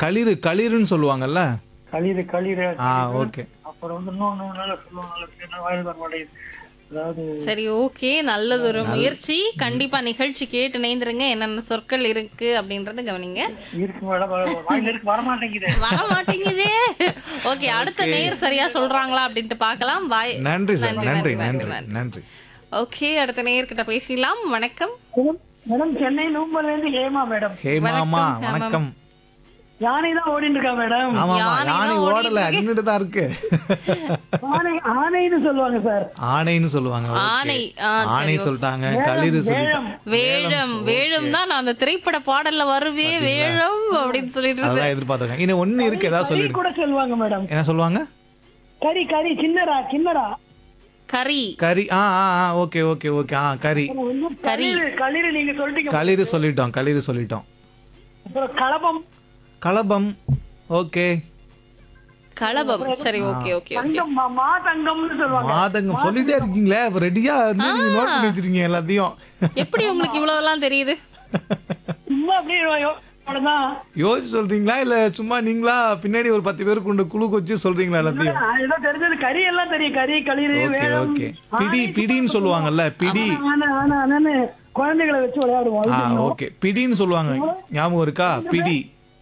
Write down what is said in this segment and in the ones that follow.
களிறு களிறுன்னு சொல்லுவாங்கல்ல களிறு களிறு ஆ ஓகே அப்புறம் வந்து இன்னொன்னு நல்லா சொல்லுவாங்க என்ன வாயில் வர மாட்டேங்குது அதாவது சரி ஓகே நல்லது ஒரு முயற்சி கண்டிப்பா நிகழ்ச்சி கேட்டு இணைந்துருங்க என்னென்ன சொற்கள் இருக்கு அப்படின்றத கவனிங்க இருக்கு மேடம் வாயில் இருக்கு வர மாட்டேங்குது வர மாட்டேங்குதே ஓகே அடுத்த நேர் சரியா சொல்றாங்களா அப்படின்ட்டு பார்க்கலாம் பாய் நன்றி சார் நன்றி நன்றி நன்றி ஓகே அடுத்த நேயர்கிட்ட பேசலாம் வணக்கம் மேடம் சென்னை நூம்பர்ல இருந்து ஹேமா மேடம் ஹே மாமா வணக்கம் யானை தான் ஓடிட்டு இருக்கா மேடம் ஆமா ஆமா யானை யானை தான் ஓடல நின்றுட்டு தான் இருக்கு ஆனை ஆனைன்னு சொல்லுவாங்க சார் ஆணைன்னு சொல்லுவாங்க okay. ஆணை, ஆ, ஆணை சொல்லிட்டாங்க களிறு சொல்லிட்டாங்க வேழம் வேழம் தான் நான் அந்த திரைப்பட பாடல்ல வருவே வேழம் அப்படின்னு சொல்லிட்டு இருந்தேன் அதான் எதிர்பார்த்திருக்கேன் இன்னும் ஒண்ணு இருக்கு ஏதாவது கறி சொல்லிடு கூட சொல்லுவாங்க மேடம் என்ன சொல்லுவாங்க கறி கறி சின்னரா சின்னரா கறி கறி ஆ ஆ ஆ ஓகே ஓகே ஓகே ஆ கறி களிறு களிறு நீங்க சொல்லிட்டீங்க களிறு சொல்லிட்டோம் களிறு சொல்லிட்டோம் அப்புறம் களபம் கலபம் ஓகே களபம் சரி ஓகே ஓகே ஓகே தங்கம் மா- மா தங்கம்னு சொல்லுவாங்க மாதங்கம் சொல்லிட்டே இருக்கீங்களே ரெடியா இருந்து நீங்க நோட் பண்ணி வச்சிருக்கீங்க எல்லாத்தையும் எப்படி உங்களுக்கு இவ்வளவுலாம் தெரியுது சும்மா அப்படியே யோ- அவ்வளவுதான் யோசிச்சு சொல்றீங்களா இல்ல சும்மா நீங்களா பின்னாடி ஒரு பத்து பேர் கொண்டு குழுக்கு வச்சு சொல்றீங்களா எல்லாத்தையும் ஏதோ தெரிஞ்சது கறி எல்லாம் தெரியும் கறி களிறு ஓகே வேலம் ஓகே பிடி பிடின்னு சொல்லுவாங்கல்ல பிடி ஆனா ஆனா ஆனான்னு குழந்தைகளை வச்சு விளையாடுவோம் ஆ ஓகே பிடின்னு சொல்லுவாங்க ஞாபகம் இருக்கா பிடி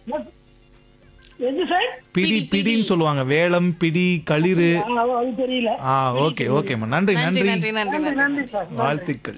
எது சார் பிடி பிடின்னு சொல்லுவாங்க வேலம் பிடி களிறு ஆ, அது தெரியல ஆ ஓகே ஓகேம்மா நன்றி நன்றி நன்றி நன்றி நன்றி நன்றி நன்றி சார் வாழ்த்துக்கள்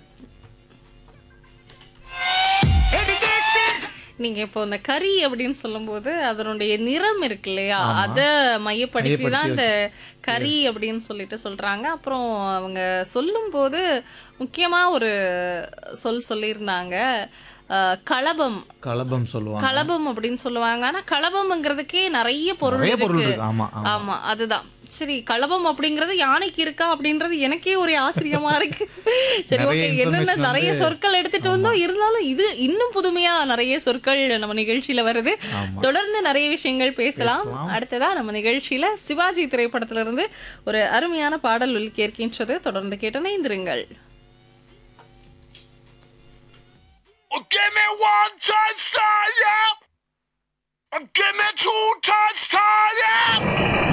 நீங்க இப்போ இந்த கறி அப்படின்னு சொல்லும்போது அதனுடைய நிறம் இருக்கு இல்லையா அத மையப்படுத்தி தான் இந்த கறி அப்படின்னு சொல்லிட்டு சொல்றாங்க அப்புறம் அவங்க சொல்லும்போது முக்கியமா ஒரு சொல் சொல்லியிருந்தாங்க அஹ், களபம் கலபம் சொல்லுவாங்க களபம் அப்படின்னு சொல்லுவாங்க ஆனா களபம்ங்கிறதுக்கே நிறைய பொருள் நிறைய பொருள் இருக்கு இருக்கு ஆமா ஆமா ஆமா அதுதான் சரி களபம் அப்படிங்கறது யானைக்கு இருக்கா அப்படின்றது எனக்கே ஒரு ஆச்சரியமா இருக்கு சரி நிறைய ஓகே என்னென்ன information நிறைய வந்து- சொற்கள் எடுத்துட்டு வந்தோம் இருந்தாலும் இது இன்னும் புதுமையா நிறைய சொற்கள் நம்ம நிகழ்ச்சியில வருது தொடர்ந்து நிறைய விஷயங்கள் பேசலாம் அடுத்ததா நம்ம நிகழ்ச்சியில சிவாஜி திரைப்படத்துல இருந்து ஒரு அருமையான பாடல் ஒலிக்கேற்கின்றது தொடர்ந்து கேட்டு இணைந்திருங்கள் Give me one touchdown, yeah. Give me two touchdowns, yeah.